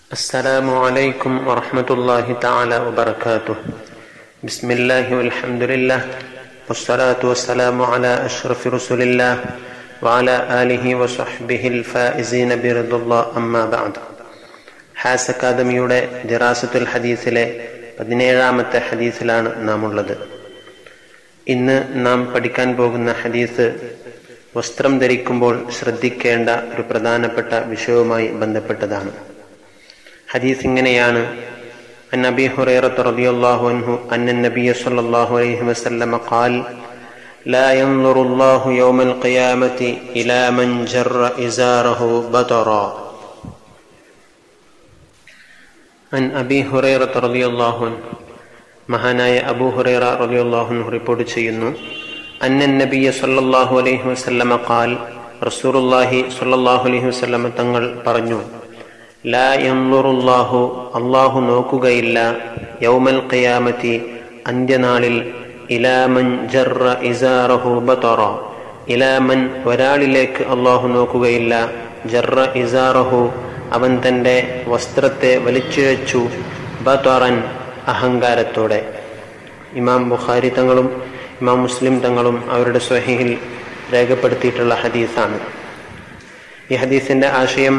السلام عليكم ورحمة الله تعالى وبركاته بسم الله والحمد لله والصلاة والسلام على أشرف رسل الله وعلى آله وصحبه الفائزين برضا الله أما بعد has അക്കാദമിയുടെ ദിറാസത്തുൽ ഹദീസിലെ പതിനേഴാമത്തെ ഹദീസിലാണ് നാം ഉള്ളത് ഇന്ന് നാം പഠിക്കാൻ പോകുന്ന ഹദീസ് വസ്ത്രം ധരിക്കുമ്പോൾ ശ്രദ്ധിക്കേണ്ട ഒരു പ്രധാനപ്പെട്ട വിഷയവുമായി ബന്ധപ്പെട്ടതാണ് ഹദീസ് ഇങ്ങനെയാണ് عن أبي هريرة رضي الله عنه أن النبي صلى الله عليه وسلم قال لا ينظر الله يوم القيامة إلى من جر إزاره بطرا عن أبي هريرة رضي الله عنه മഹാനായ അബൂ ഹുറൈറ റളിയല്ലാഹു അൻഹു റിപ്പോർട്ട് ചെയ്യുന്നു അന്നൻ നബിയ സല്ലല്ലാഹു അലൈഹി വസല്ലമ ഖാൽ റസൂലുള്ളാഹി സ്വല്ലല്ലാഹു അലൈഹി വസല്ലമ തങ്ങൾ പറഞ്ഞു ലാ യൻളുറുല്ലാഹു അല്ലാഹു നോക്കുകയില്ല യൗമൽ ഖിയാമത്തി അന്ത്യനാളിൽ ഇലാമൻ ജറ ഇസാറഹു ബതറ ഇലാമൻ ഒരാളിലേക്ക് അള്ളാഹു നോക്കുകയില്ല ജറ ഇസാറഹു അവൻ തന്റെ വസ്ത്രത്തെ വലിച്ചിഴച്ചു ബതറൻ അഹങ്കാരത്തോടെ ഇമാം ബുഖാരി തങ്ങളും ഇമാം മുസ്ലിം തങ്ങളും അവരുടെ സ്വഹീഹിൽ രേഖപ്പെടുത്തിയിട്ടുള്ള ഹദീസാണ് ഈ ഹദീസിന്റെ ആശയം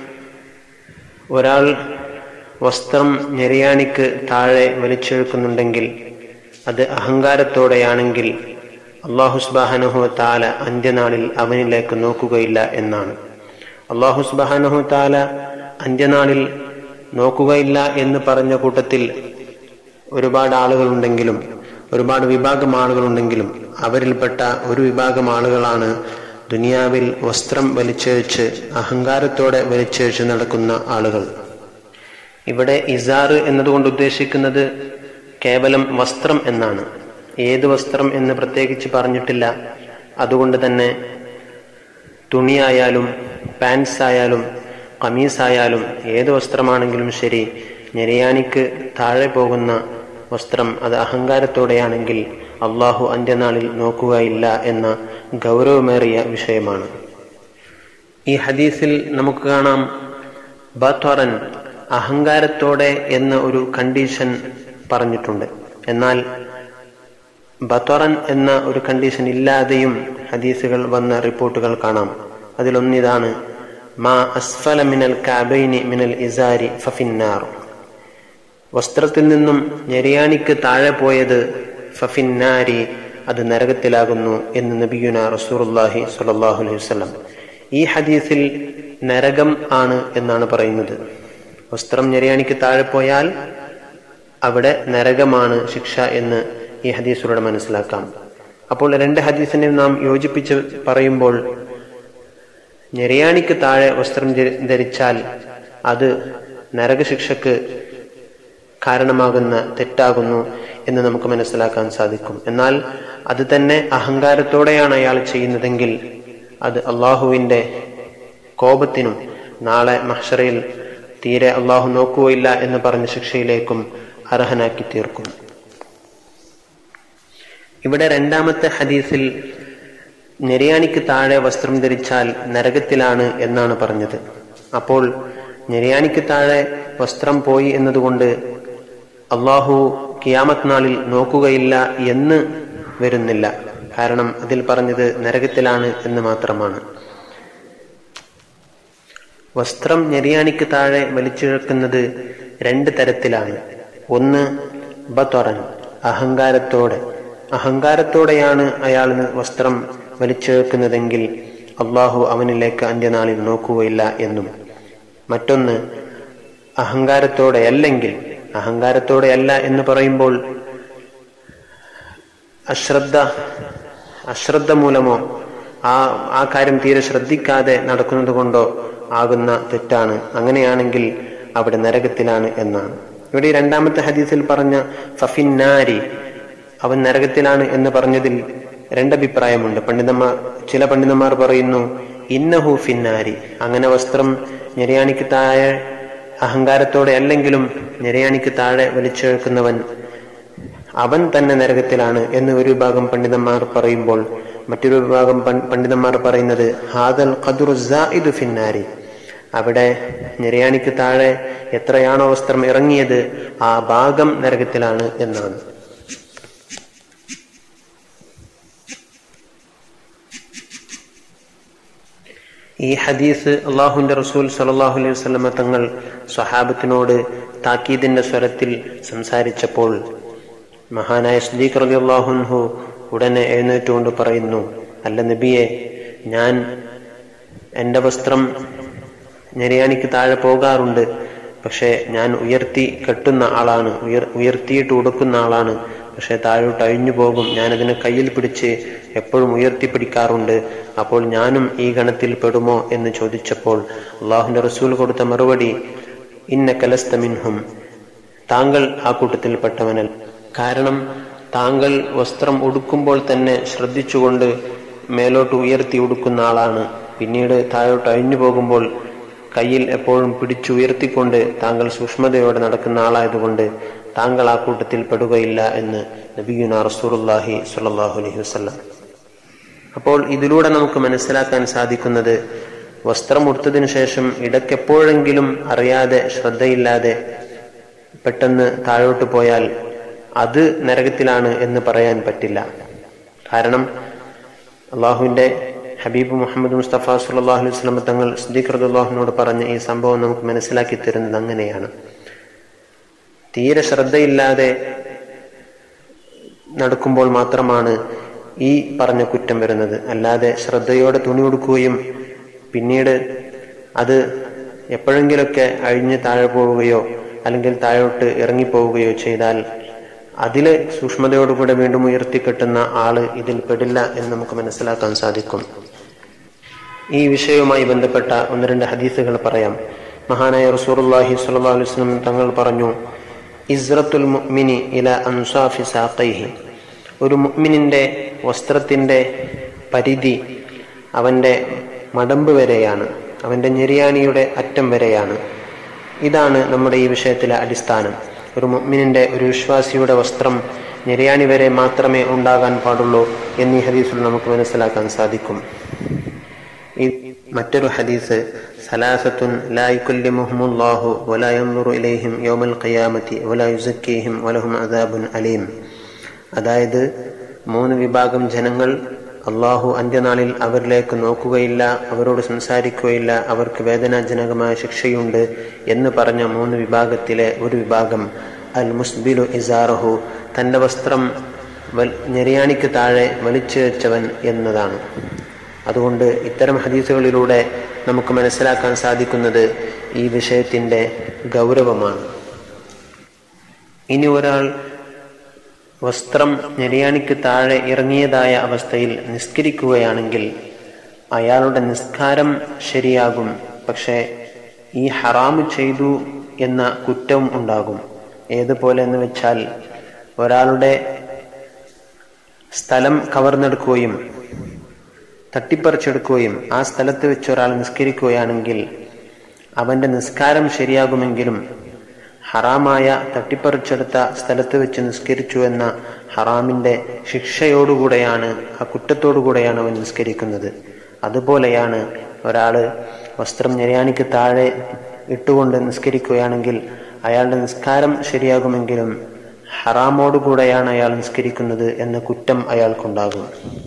ഒരാൾ വസ്ത്രം ഞെരിയാണിക്ക് താഴെ വലിച്ചെഴുക്കുന്നുണ്ടെങ്കിൽ അത് അഹങ്കാരത്തോടെയാണെങ്കിൽ അള്ളാഹുസ്ബാഹനഹു താല അന്ത്യനാളിൽ അവനിലേക്ക് നോക്കുകയില്ല എന്നാണ് അള്ളാഹുസ്ബാഹനഹു താല അന്ത്യനാളിൽ നോക്കുകയില്ല എന്ന് പറഞ്ഞ കൂട്ടത്തിൽ ഒരുപാട് ആളുകളുണ്ടെങ്കിലും ഒരുപാട് വിഭാഗം ആളുകളുണ്ടെങ്കിലും അവരിൽപ്പെട്ട ഒരു വിഭാഗം ആളുകളാണ് ദുനിയാവിൽ വസ്ത്രം വലിച്ചഴിച്ച് അഹങ്കാരത്തോടെ വലിച്ചഴിച്ച് നടക്കുന്ന ആളുകൾ ഇവിടെ ഇസാറ് എന്നതുകൊണ്ട് ഉദ്ദേശിക്കുന്നത് കേവലം വസ്ത്രം എന്നാണ് ഏത് വസ്ത്രം എന്ന് പ്രത്യേകിച്ച് പറഞ്ഞിട്ടില്ല അതുകൊണ്ട് തന്നെ തുണിയായാലും പാൻസ് ആയാലും കമീസായാലും ഏത് വസ്ത്രമാണെങ്കിലും ശരി ഞെരിയാണിക്ക് താഴെ പോകുന്ന വസ്ത്രം അത് അഹങ്കാരത്തോടെയാണെങ്കിൽ അള്ളാഹു അന്ത്യനാളിൽ നോക്കുകയില്ല എന്ന ഗൗരവമേറിയ വിഷയമാണ് ഈ ഹദീസിൽ നമുക്ക് കാണാം ബത്വറൻ അഹങ്കാരത്തോടെ എന്ന ഒരു കണ്ടീഷൻ പറഞ്ഞിട്ടുണ്ട് എന്നാൽ ബത്വറൻ എന്ന ഒരു കണ്ടീഷൻ ഇല്ലാതെയും ഹദീസുകൾ വന്ന റിപ്പോർട്ടുകൾ കാണാം അതിലൊന്നിതാണ് മാ അസ്ഫല മിനൽ കാബൈനി മിനൽ ഇസാരി ഫഫിന്നാർ വസ്ത്രത്തിൽ നിന്നും ഞെരിയാണിക്ക് താഴെ പോയത് ഫഫിന്നാരി അത് നരകത്തിലാകുന്നു എന്ന് നബിയുന റസൂറുല്ലാഹി സ്വല്ലല്ലാഹു അലൈഹി വസല്ലം ഈ ഹദീസിൽ നരകം ആണ് എന്നാണ് പറയുന്നത് വസ്ത്രം ഞെരിയാണിക്ക് താഴെ പോയാൽ അവിടെ നരകമാണ് ശിക്ഷ എന്ന് ഈ ഹദീസിലൂടെ മനസ്സിലാക്കാം അപ്പോൾ രണ്ട് ഹദീസിനെ നാം യോജിപ്പിച്ച് പറയുമ്പോൾ ഞെരിയാണിക്ക് താഴെ വസ്ത്രം ധരിച്ചാൽ അത് നരകശിക്ഷക്ക് കാരണമാകുന്ന തെറ്റാകുന്നു എന്ന് നമുക്ക് മനസ്സിലാക്കാൻ സാധിക്കും എന്നാൽ അത് തന്നെ അഹങ്കാരത്തോടെയാണ് അയാൾ ചെയ്യുന്നതെങ്കിൽ അത് അള്ളാഹുവിന്റെ കോപത്തിനും നാളെ മഹ്ഷറയിൽ തീരെ അള്ളാഹു നോക്കുകയില്ല എന്ന് പറഞ്ഞ ശിക്ഷയിലേക്കും അർഹനാക്കി തീർക്കും ഇവിടെ രണ്ടാമത്തെ ഹദീസിൽ നെരിയാണിക്ക് താഴെ വസ്ത്രം ധരിച്ചാൽ നരകത്തിലാണ് എന്നാണ് പറഞ്ഞത് അപ്പോൾ നെരിയാണിക്ക് താഴെ വസ്ത്രം പോയി എന്നതുകൊണ്ട് അള്ളാഹു കിയാമത് നാളിൽ നോക്കുകയില്ല എന്ന് വരുന്നില്ല കാരണം അതിൽ പറഞ്ഞത് നരകത്തിലാണ് എന്ന് മാത്രമാണ് വസ്ത്രം ഞെരിയാണിക്ക് താഴെ വലിച്ചിഴക്കുന്നത് രണ്ട് തരത്തിലാണ് ഒന്ന് ബത്വറൻ അഹങ്കാരത്തോടെ അഹങ്കാരത്തോടെയാണ് അയാൾ വസ്ത്രം വലിച്ചെഴുക്കുന്നതെങ്കിൽ അള്ളാഹു അവനിലേക്ക് അന്ത്യനാളിൽ നോക്കുകയില്ല എന്നും മറ്റൊന്ന് അഹങ്കാരത്തോടെ അല്ലെങ്കിൽ അഹങ്കാരത്തോടെ അല്ല എന്ന് പറയുമ്പോൾ അശ്രദ്ധ അശ്രദ്ധ മൂലമോ ആ ആ കാര്യം തീരെ ശ്രദ്ധിക്കാതെ നടക്കുന്നത് കൊണ്ടോ ആകുന്ന തെറ്റാണ് അങ്ങനെയാണെങ്കിൽ അവിടെ നരകത്തിലാണ് എന്നാണ് ഇവിടെ രണ്ടാമത്തെ ഹദീസിൽ പറഞ്ഞ ഫഫിന്നാരി അവൻ നരകത്തിലാണ് എന്ന് പറഞ്ഞതിൽ രണ്ടഭിപ്രായമുണ്ട് പണ്ഡിതന്മാർ ചില പണ്ഡിതന്മാർ പറയുന്നു ഇന്നഹു ഫിന്നാരി അങ്ങനെ വസ്ത്രം ഞെരിയാണിക്ക് താഴെ അഹങ്കാരത്തോടെ അല്ലെങ്കിലും ഞെരിയാണിക്ക് താഴെ വലിച്ചെഴുക്കുന്നവൻ അവൻ തന്നെ നരകത്തിലാണ് എന്ന് ഒരു വിഭാഗം പണ്ഡിതന്മാർ പറയുമ്പോൾ മറ്റൊരു വിഭാഗം പണ്ഡിതന്മാർ പറയുന്നത് ഹാദൽ ഖദുറു ഫിന്നാരി അവിടെ നിര്യാണിക്ക് താഴെ എത്രയാണോ വസ്ത്രം ഇറങ്ങിയത് ആ ഭാഗം നരകത്തിലാണ് എന്നാണ് ഈ ഹദീസ് അള്ളാഹുന്റെ റസൂൽ സലാഹു അലൈഹി വസ്ലമ തങ്ങൾ സ്വഹാബത്തിനോട് താക്കീദിന്റെ സ്വരത്തിൽ സംസാരിച്ചപ്പോൾ മഹാനായ സുദീഖ് റലി അള്ളാഹുൻഹു ഉടനെ എഴുന്നേറ്റുകൊണ്ട് പറയുന്നു അല്ല നബിയെ ഞാൻ എൻ്റെ വസ്ത്രം നിര്യാണിക്ക് താഴെ പോകാറുണ്ട് പക്ഷെ ഞാൻ ഉയർത്തി കെട്ടുന്ന ആളാണ് ഉയർ ഉയർത്തിയിട്ട് ഉടുക്കുന്ന ആളാണ് പക്ഷെ താഴോട്ട് അഴിഞ്ഞു പോകും ഞാനതിനെ കയ്യിൽ പിടിച്ച് എപ്പോഴും ഉയർത്തി പിടിക്കാറുണ്ട് അപ്പോൾ ഞാനും ഈ ഗണത്തിൽ പെടുമോ എന്ന് ചോദിച്ചപ്പോൾ അള്ളാഹുന്റെ റസൂൽ കൊടുത്ത മറുപടി ഇന്ന കലസ്ത മിൻഹും താങ്കൾ ആ കൂട്ടത്തിൽപ്പെട്ടവനൽ കാരണം താങ്കൾ വസ്ത്രം ഉടുക്കുമ്പോൾ തന്നെ ശ്രദ്ധിച്ചുകൊണ്ട് മേലോട്ട് ഉയർത്തി ഉടുക്കുന്ന ആളാണ് പിന്നീട് താഴോട്ട് അഴിഞ്ഞു പോകുമ്പോൾ കയ്യിൽ എപ്പോഴും പിടിച്ചുയർത്തിക്കൊണ്ട് താങ്കൾ സൂക്ഷ്മതയോടെ നടക്കുന്ന ആളായതുകൊണ്ട് താങ്കൾ ആ കൂട്ടത്തിൽ പെടുകയില്ല എന്ന് നബിയുന റസൂറുല്ലാഹി സുല്ലാഹു അലൈഹി വസ്ല്ലാം അപ്പോൾ ഇതിലൂടെ നമുക്ക് മനസ്സിലാക്കാൻ സാധിക്കുന്നത് വസ്ത്രം ഉടുത്തതിനു ശേഷം ഇടയ്ക്കെപ്പോഴെങ്കിലും അറിയാതെ ശ്രദ്ധയില്ലാതെ പെട്ടെന്ന് താഴോട്ട് പോയാൽ അത് നരകത്തിലാണ് എന്ന് പറയാൻ പറ്റില്ല കാരണം അള്ളാഹുവിന്റെ ഹബീബ് മുഹമ്മദ് മുസ്തഫ സുല്ലാഹു അലൈഹി സ്വലം തങ്ങൾ സിദ്ദീഖ് റദുല്ലാഹിനോട് പറഞ്ഞ ഈ സംഭവം നമുക്ക് മനസ്സിലാക്കി തരുന്നത് അങ്ങനെയാണ് തീരെ ശ്രദ്ധയില്ലാതെ നടക്കുമ്പോൾ മാത്രമാണ് ഈ പറഞ്ഞ കുറ്റം വരുന്നത് അല്ലാതെ ശ്രദ്ധയോടെ തുണി ഉടുക്കുകയും പിന്നീട് അത് എപ്പോഴെങ്കിലൊക്കെ അഴിഞ്ഞ് താഴെ പോവുകയോ അല്ലെങ്കിൽ താഴോട്ട് ഇറങ്ങിപ്പോവുകയോ ചെയ്താൽ അതില് സൂക്ഷ്മതയോടുകൂടെ വീണ്ടും ഉയർത്തിക്കെട്ടുന്ന ആള് ഇതിൽ പെടില്ല എന്ന് നമുക്ക് മനസ്സിലാക്കാൻ സാധിക്കും ഈ വിഷയവുമായി ബന്ധപ്പെട്ട ഒന്ന് രണ്ട് ഹദീസുകൾ പറയാം മഹാനായ റസൂറുല്ലാഹി സ്വല്ലല്ലാഹു അലൈഹി വസല്ലം തങ്ങൾ പറഞ്ഞു ഇസ്റത്തുൽ മുഅ്മിനി ഇല അൻസാഫി സാഖൈഹി ഒരു മുഅ്മിനിന്റെ വസ്ത്രത്തിന്റെ പരിധി അവന്റെ മടമ്പ് വരെയാണ് അവന്റെ ഞെരിയാണിയുടെ അറ്റം വരെയാണ് ഇതാണ് നമ്മുടെ ഈ വിഷയത്തിലെ അടിസ്ഥാനം ഒരു മുഅ്മിനിന്റെ ഒരു വിശ്വാസിയുടെ വസ്ത്രം നിര്യാണി വരെ മാത്രമേ ഉണ്ടാകാൻ പാടുള്ളൂ എന്നീ ഹദീസിൽ നമുക്ക് മനസ്സിലാക്കാൻ സാധിക്കും ഈ മറ്റൊരു ഹദീസ് സലാസത്തുൻ ലാ യുകല്ലിമുഹുമുല്ലാഹു വലാ യൻദുറു ഇലൈഹിം യൗമൽ ഖിയാമത്തി വലാ യുസക്കീഹിം വലഹും അദാബുൻ അലീം അതായത് മൂന്ന് വിഭാഗം ജനങ്ങൾ അള്ളാഹു അന്ത്യനാളിൽ അവരിലേക്ക് നോക്കുകയില്ല അവരോട് സംസാരിക്കുകയില്ല അവർക്ക് വേദനാജനകമായ ശിക്ഷയുണ്ട് എന്ന് പറഞ്ഞ മൂന്ന് വിഭാഗത്തിലെ ഒരു വിഭാഗം അൽ മുസ്ബിലു ഇസാറഹു തന്റെ വസ്ത്രം ഞെരിയാണിക്ക് താഴെ വലിച്ചു വെച്ചവൻ എന്നതാണ് അതുകൊണ്ട് ഇത്തരം ഹദീസുകളിലൂടെ നമുക്ക് മനസ്സിലാക്കാൻ സാധിക്കുന്നത് ഈ വിഷയത്തിന്റെ ഗൗരവമാണ് ഇനി ഒരാൾ വസ്ത്രം ഞെരിയാണിക്ക് താഴെ ഇറങ്ങിയതായ അവസ്ഥയിൽ നിസ്കരിക്കുകയാണെങ്കിൽ അയാളുടെ നിസ്കാരം ശരിയാകും പക്ഷെ ഈ ഹറാമ് ചെയ്തു എന്ന കുറ്റവും ഉണ്ടാകും ഏതുപോലെ എന്ന് വെച്ചാൽ ഒരാളുടെ സ്ഥലം കവർന്നെടുക്കുകയും തട്ടിപ്പറിച്ചെടുക്കുകയും ആ സ്ഥലത്ത് വെച്ച് ഒരാൾ നിസ്കരിക്കുകയാണെങ്കിൽ അവന്റെ നിസ്കാരം ശരിയാകുമെങ്കിലും ഹറാമായ തട്ടിപ്പറിച്ചെടുത്ത സ്ഥലത്ത് വെച്ച് നിസ്കരിച്ചു എന്ന ഹറാമിന്റെ ശിക്ഷയോടുകൂടെയാണ് ആ കുറ്റത്തോടുകൂടെയാണ് അവൻ നിസ്കരിക്കുന്നത് അതുപോലെയാണ് ഒരാള് വസ്ത്രം ഞെരിയാണിക്ക് താഴെ ഇട്ടുകൊണ്ട് നിസ്കരിക്കുകയാണെങ്കിൽ അയാളുടെ നിസ്കാരം ശരിയാകുമെങ്കിലും ഹറാമോടുകൂടെയാണ് അയാൾ നിസ്കരിക്കുന്നത് എന്ന കുറ്റം അയാൾക്കുണ്ടാകും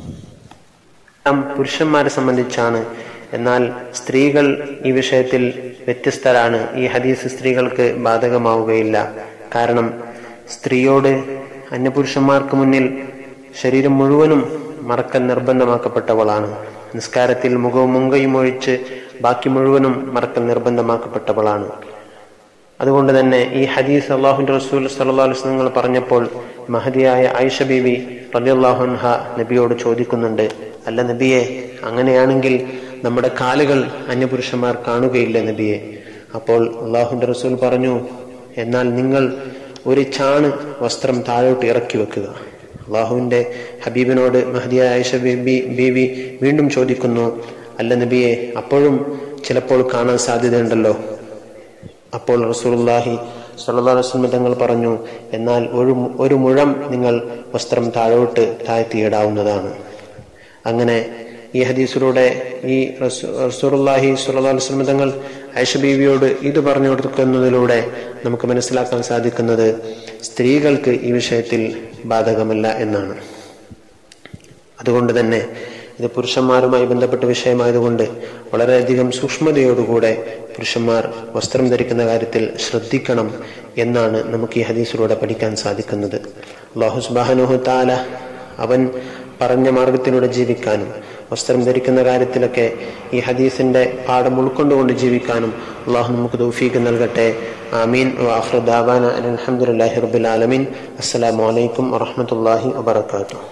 പുരുഷന്മാരെ സംബന്ധിച്ചാണ് എന്നാൽ സ്ത്രീകൾ ഈ വിഷയത്തിൽ വ്യത്യസ്തരാണ് ഈ ഹദീസ് സ്ത്രീകൾക്ക് ബാധകമാവുകയില്ല കാരണം സ്ത്രീയോട് അന്യപുരുഷന്മാർക്ക് മുന്നിൽ ശരീരം മുഴുവനും മറക്കൽ നിർബന്ധമാക്കപ്പെട്ടവളാണ് നിസ്കാരത്തിൽ മുഖവും മുങ്കയും ഒഴിച്ച് ബാക്കി മുഴുവനും മറക്കൽ നിർബന്ധമാക്കപ്പെട്ടവളാണ് അതുകൊണ്ട് തന്നെ ഈ ഹദീസ് അള്ളാഹുന്റെ റസൂൽ സല്ലാ അലുസ്ലങ്ങൾ പറഞ്ഞപ്പോൾ മഹതിയായ ആയിഷ ബീവി റലിയല്ലാഹുൻഹ നബിയോട് ചോദിക്കുന്നുണ്ട് അല്ല നബിയെ അങ്ങനെയാണെങ്കിൽ നമ്മുടെ കാലുകൾ അന്യപുരുഷന്മാർ കാണുകയില്ല നബിയെ അപ്പോൾ അള്ളാഹുന്റെ റസൂൽ പറഞ്ഞു എന്നാൽ നിങ്ങൾ ഒരു ചാണ് വസ്ത്രം താഴോട്ട് ഇറക്കി വെക്കുക അള്ളാഹുവിന്റെ ഹബീബിനോട് മഹദിയ ആയിഷ ബീബി ബീവി വീണ്ടും ചോദിക്കുന്നു അല്ല നബിയെ അപ്പോഴും ചിലപ്പോൾ കാണാൻ സാധ്യതയുണ്ടല്ലോ അപ്പോൾ റസൂലുള്ളാഹി സ്വല്ലല്ലാഹു അലൈഹി വസല്ലം തങ്ങൾ പറഞ്ഞു എന്നാൽ ഒരു ഒരു മുഴം നിങ്ങൾ വസ്ത്രം താഴോട്ട് താഴ്ത്തിയിടാവുന്നതാണ് അങ്ങനെ ഈ ഹദീസിലൂടെ ഈ റസൂലുള്ളാഹി സ്വല്ലല്ലാഹു അലൈഹി വസല്ലം തങ്ങൾ ഐഷ ബീവിയോട് ഇത് പറഞ്ഞു കൊടുക്കുന്നതിലൂടെ നമുക്ക് മനസ്സിലാക്കാൻ സാധിക്കുന്നത് സ്ത്രീകൾക്ക് ഈ വിഷയത്തിൽ ബാധകമല്ല എന്നാണ് അതുകൊണ്ട് തന്നെ ഇത് പുരുഷന്മാരുമായി ബന്ധപ്പെട്ട വിഷയമായതുകൊണ്ട് വളരെയധികം സൂക്ഷ്മതയോടുകൂടെ പുരുഷന്മാർ വസ്ത്രം ധരിക്കുന്ന കാര്യത്തിൽ ശ്രദ്ധിക്കണം എന്നാണ് നമുക്ക് ഈ ഹദീസിലൂടെ പഠിക്കാൻ സാധിക്കുന്നത് അള്ളാഹു സുബാനുഹു താല അവൻ പറഞ്ഞ മാർഗത്തിലൂടെ ജീവിക്കാനും വസ്ത്രം ധരിക്കുന്ന കാര്യത്തിലൊക്കെ ഈ ഹദീസിന്റെ പാഠം ഉൾക്കൊണ്ടുകൊണ്ട് ജീവിക്കാനും അള്ളാഹു നമുക്ക് തൗഫീഖ് നൽകട്ടെ ആമീൻ വാഹ്റുദാബാന അലഹമുല്ലാഹി റബുൽ ആലമീൻ അസ്സലാമു അലൈക്കും വറഹമത്തല്ലാഹി വബർക്കാത്തു